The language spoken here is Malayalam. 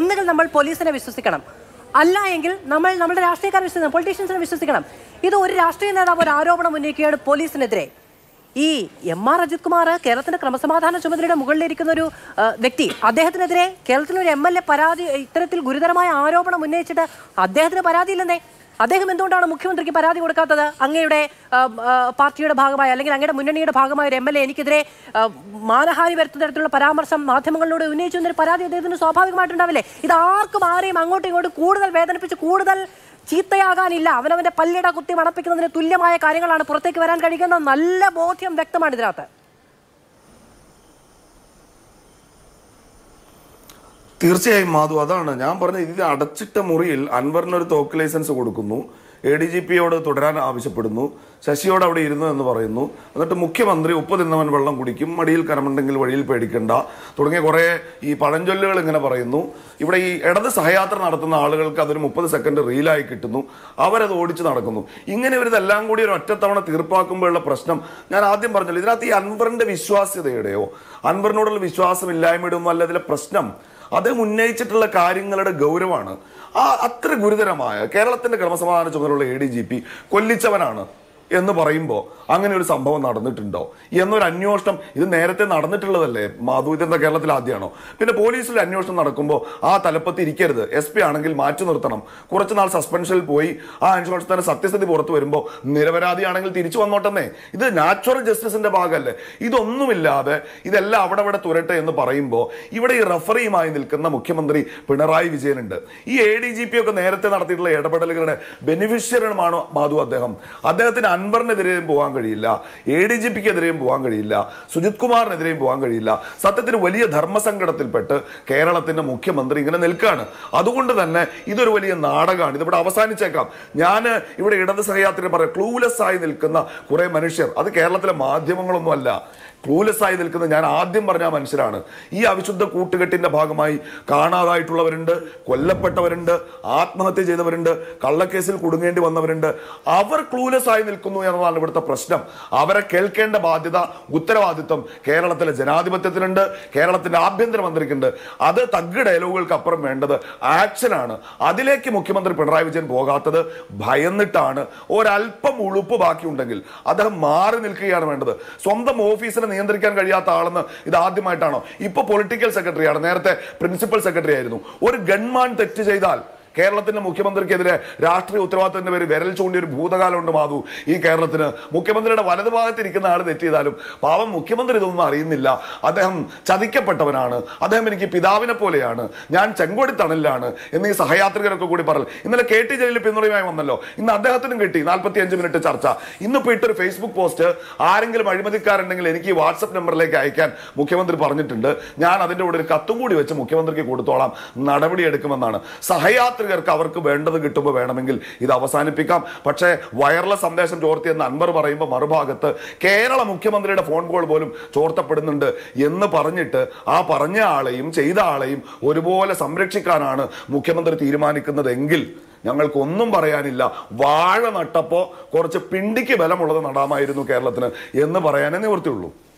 ഒന്നുകിൽ നമ്മൾ പോലീസിനെ വിശ്വസിക്കണം അല്ല എങ്കിൽ നമ്മൾ നമ്മുടെ രാഷ്ട്രീയക്കാരെ വിശ്വസിക്കണം പൊളിറ്റീഷ്യൻസിനെ വിശ്വസിക്കണം ഇത് ഒരു രാഷ്ട്രീയ നേതാവ് ഒരു ആരോപണം ഉന്നയിക്കുകയാണ് പോലീസിനെതിരെ ഈ എം ആർ അജിത് കുമാർ കേരളത്തിന്റെ ക്രമസമാധാന ചുമതലയുടെ മുകളിലിരിക്കുന്ന ഒരു ആ, വ്യക്തി അദ്ദേഹത്തിനെതിരെ കേരളത്തിലെ ഒരു എം എൽ എ പരാതി ഇത്തരത്തിൽ ഗുരുതരമായ ആരോപണം ഉന്നയിച്ചിട്ട് അദ്ദേഹത്തിന് പരാതിയില്ലെന്നേ അദ്ദേഹം എന്തുകൊണ്ടാണ് മുഖ്യമന്ത്രിക്ക് പരാതി കൊടുക്കാത്തത് അങ്ങയുടെ ആ, ആ, പാർട്ടിയുടെ ഭാഗമായ അല്ലെങ്കിൽ അങ്ങയുടെ മുന്നണിയുടെ ഭാഗമായ ഒരു എം എൽ എ എനിക്കെതിരെ ആ, മാനഹാനി വരുത്തുന്ന തരത്തിലുള്ള പരാമർശം മാധ്യമങ്ങളിലൂടെ ഉന്നയിച്ചു എന്നൊരു പരാതി അദ്ദേഹത്തിന് സ്വാഭാവികമായിട്ടുണ്ടാവില്ലേ ഇത് ആർക്കും ആരെയും അങ്ങോട്ടും ഇങ്ങോട്ടും കൂടുതൽ വേദനിപ്പിച്ച് കൂടുതൽ ചീത്തയാകാനില്ല അവനവന്റെ പല്ലിട കുത്തി മണപ്പിക്കുന്നതിന് തുല്യമായ കാര്യങ്ങളാണ് പുറത്തേക്ക് വരാൻ കഴിയുന്ന നല്ല ബോധ്യം വ്യക്തമാണ് ഇതിനകത്ത് തീർച്ചയായും മാധു അതാണ് ഞാൻ പറഞ്ഞത് ഇത് അടച്ചിട്ട മുറിയിൽ അൻവറിന് ഒരു തോക്ക് ലൈസൻസ് കൊടുക്കുന്നു എ ഡി ജി പിയോട് തുടരാൻ ആവശ്യപ്പെടുന്നു ശശിയോട് അവിടെ ഇരുന്നു എന്ന് പറയുന്നു എന്നിട്ട് മുഖ്യമന്ത്രി ഉപ്പ് തിന്നവൻ വെള്ളം കുടിക്കും മടിയിൽ കരമുണ്ടെങ്കിൽ വഴിയിൽ പേടിക്കണ്ട തുടങ്ങിയ കുറേ ഈ പഴഞ്ചൊല്ലുകൾ ഇങ്ങനെ പറയുന്നു ഇവിടെ ഈ ഇടത് സഹയാത്ര നടത്തുന്ന ആളുകൾക്ക് അതൊരു മുപ്പത് സെക്കൻഡ് റീലായി കിട്ടുന്നു അവരത് ഓടിച്ച് നടക്കുന്നു ഇങ്ങനെ ഇവരിതെല്ലാം കൂടി ഒരു ഒറ്റത്തവണ തീർപ്പാക്കുമ്പോഴുള്ള പ്രശ്നം ഞാൻ ആദ്യം പറഞ്ഞല്ലോ ഇതിനകത്ത് ഈ അൻവറിന്റെ വിശ്വാസ്യതയുടെയോ അൻവറിനോടുള്ള വിശ്വാസമില്ലായ്മയുടെ ഒന്നും അല്ല ഇതിലെ പ്രശ്നം അദ്ദേഹം ഉന്നയിച്ചിട്ടുള്ള കാര്യങ്ങളുടെ ഗൗരവമാണ് ആ അത്ര ഗുരുതരമായ കേരളത്തിന്റെ ക്രമസമാധാന ചുമതലയുള്ള എ ഡി ജി പി കൊല്ലിച്ചവനാണ് എന്ന് പറയുമ്പോൾ അങ്ങനെ ഒരു സംഭവം നടന്നിട്ടുണ്ടോ എന്നൊരു അന്വേഷണം ഇത് നേരത്തെ നടന്നിട്ടുള്ളതല്ലേ മാധു ഇതെന്താ കേരളത്തിൽ ആദ്യമാണോ പിന്നെ പോലീസിൽ അന്വേഷണം നടക്കുമ്പോൾ ആ തലപ്പത്ത് ഇരിക്കരുത് എസ് പി ആണെങ്കിൽ മാറ്റി നിർത്തണം കുറച്ച് നാൾ സസ്പെൻഷനിൽ പോയി ആ അന്വേഷണത്തിന് സത്യസ്ഥിതി പുറത്തു വരുമ്പോൾ നിരപരാധിയാണെങ്കിൽ തിരിച്ചു വന്നോട്ടെന്നേ ഇത് നാച്ചുറൽ ജസ്റ്റിസിന്റെ ഭാഗമല്ലേ ഇതൊന്നുമില്ലാതെ ഇതെല്ലാം അവിടെ അവിടെ തുരട്ടെ എന്ന് പറയുമ്പോൾ ഇവിടെ ഈ റഫറിയുമായി നിൽക്കുന്ന മുഖ്യമന്ത്രി പിണറായി വിജയനുണ്ട് ഈ എ ഡി ജി പി ഒക്കെ നേരത്തെ നടത്തിയിട്ടുള്ള ഇടപെടലുകളുടെ ബെനിഫിഷ്യറിയുമാണ് മാധു അദ്ദേഹം അദ്ദേഹത്തിന് അൻവറിനെതിരെയും പോകാൻ കഴിയില്ല എ ഡി ജി പിക്കെതിരെയും പോകാൻ കഴിയില്ല സുജിത് കുമാറിനെതിരെയും പോകാൻ കഴിയില്ല സത്യത്തിന് വലിയ ധർമ്മസങ്കടത്തിൽപ്പെട്ട് കേരളത്തിന്റെ മുഖ്യമന്ത്രി ഇങ്ങനെ നിൽക്കുകയാണ് അതുകൊണ്ട് തന്നെ ഇതൊരു വലിയ നാടകമാണ് ഇതിവിടെ അവസാനിച്ചേക്കാം ഞാൻ ഇവിടെ ഇടത് സഹയാത്രി പറയാം ക്ലൂലെസ് ആയി നിൽക്കുന്ന കുറെ മനുഷ്യർ അത് കേരളത്തിലെ മാധ്യമങ്ങളൊന്നും അല്ല ക്ലൂലെസ് ആയി നിൽക്കുന്ന ഞാൻ ആദ്യം പറഞ്ഞ ആ മനുഷ്യരാണ് ഈ അവിശുദ്ധ കൂട്ടുകെട്ടിന്റെ ഭാഗമായി കാണാതായിട്ടുള്ളവരുണ്ട് കൊല്ലപ്പെട്ടവരുണ്ട് ആത്മഹത്യ ചെയ്തവരുണ്ട് കള്ളക്കേസിൽ കുടുങ്ങേണ്ടി വന്നവരുണ്ട് അവർ ക്ലൂലെസ് ആയി നിൽക്കുന്നു എന്നതാണ് ഇവിടുത്തെ പ്രശ്നം അവരെ കേൾക്കേണ്ട ബാധ്യത ഉത്തരവാദിത്വം കേരളത്തിലെ ജനാധിപത്യത്തിനുണ്ട് കേരളത്തിന്റെ ആഭ്യന്തരമന്ത്രിക്കുണ്ട് അത് തഗ് ഡയലോഗുകൾക്ക് അപ്പുറം വേണ്ടത് ആക്ഷനാണ് അതിലേക്ക് മുഖ്യമന്ത്രി പിണറായി വിജയൻ പോകാത്തത് ഭയന്നിട്ടാണ് ഒരല്പം ഉളുപ്പ് ബാക്കിയുണ്ടെങ്കിൽ അദ്ദേഹം മാറി നിൽക്കുകയാണ് വേണ്ടത് സ്വന്തം ഓഫീസിനെ നിയന്ത്രിക്കാൻ കഴിയാത്ത ആളെന്ന് ഇത് ആദ്യമായിട്ടാണോ ഇപ്പൊ പൊളിറ്റിക്കൽ സെക്രട്ടറിയാണ് നേരത്തെ പ്രിൻസിപ്പൽ സെക്രട്ടറി ആയിരുന്നു ഒരു ഗൺമാൻ തെറ്റ് ചെയ്താൽ കേരളത്തിന്റെ മുഖ്യമന്ത്രിക്കെതിരെ രാഷ്ട്രീയ ഉത്തരവാദിത്തത്തിന്റെ പേര് വിരൽ ചൂണ്ടിയ ഒരു ഭൂതകാലമുണ്ട് മാധു ഈ കേരളത്തിന് മുഖ്യമന്ത്രിയുടെ വലതുഭാഗത്ത് ഇരിക്കുന്ന ആൾ തെറ്റ് ചെയ്താലും പാവം മുഖ്യമന്ത്രി ഇതൊന്നും അറിയുന്നില്ല അദ്ദേഹം ചതിക്കപ്പെട്ടവനാണ് അദ്ദേഹം എനിക്ക് പിതാവിനെ പോലെയാണ് ഞാൻ ചെങ്കോടി തണലിലാണ് എന്ന് ഈ സഹയാത്രികരൊക്കെ കൂടി പറഞ്ഞു ഇന്നലെ കെ ടി ജലീൽ പിന്തുണയുമായി വന്നല്ലോ ഇന്ന് അദ്ദേഹത്തിനും കിട്ടി നാൽപ്പത്തി അഞ്ച് മിനിറ്റ് ചർച്ച ഇന്നിപ്പോ ഇട്ടൊരു ഫേസ്ബുക്ക് പോസ്റ്റ് ആരെങ്കിലും അഴിമതിക്കാരുണ്ടെങ്കിൽ എനിക്ക് ഈ വാട്സപ്പ് നമ്പറിലേക്ക് അയക്കാൻ മുഖ്യമന്ത്രി പറഞ്ഞിട്ടുണ്ട് ഞാൻ അതിന്റെ കൂടെ ഒരു കത്തും കൂടി വെച്ച് മുഖ്യമന്ത്രിക്ക് കൊടുത്തോളാം നടപടിയെടുക്കുമെന്നാണ് സഹയാത്രികർക്ക് അവർക്ക് വേണ്ടത് കിട്ടുമ്പോൾ വേണമെങ്കിൽ ഇത് അവസാനിപ്പിക്കാം പക്ഷേ വയർലെസ് സന്ദേശം ചോർത്തിയെന്ന് അൻവർ പറയുമ്പോൾ മറുഭാഗത്ത് കേരള മുഖ്യമന്ത്രിയുടെ ഫോൺ കോൾ പോലും ചോർത്തപ്പെടുന്നുണ്ട് എന്ന് പറഞ്ഞിട്ട് ആ പറഞ്ഞ ആളെയും ചെയ്ത ആളെയും ഒരുപോലെ സംരക്ഷിക്കാനാണ് മുഖ്യമന്ത്രി തീരുമാനിക്കുന്നതെങ്കിൽ ഞങ്ങൾക്കൊന്നും പറയാനില്ല വാഴ നട്ടപ്പോൾ കുറച്ച് പിണ്ടിക്ക് ബലമുള്ളത് നടാമായിരുന്നു കേരളത്തിന് എന്ന് പറയാനേ നിവൃത്തിയുള്ളൂ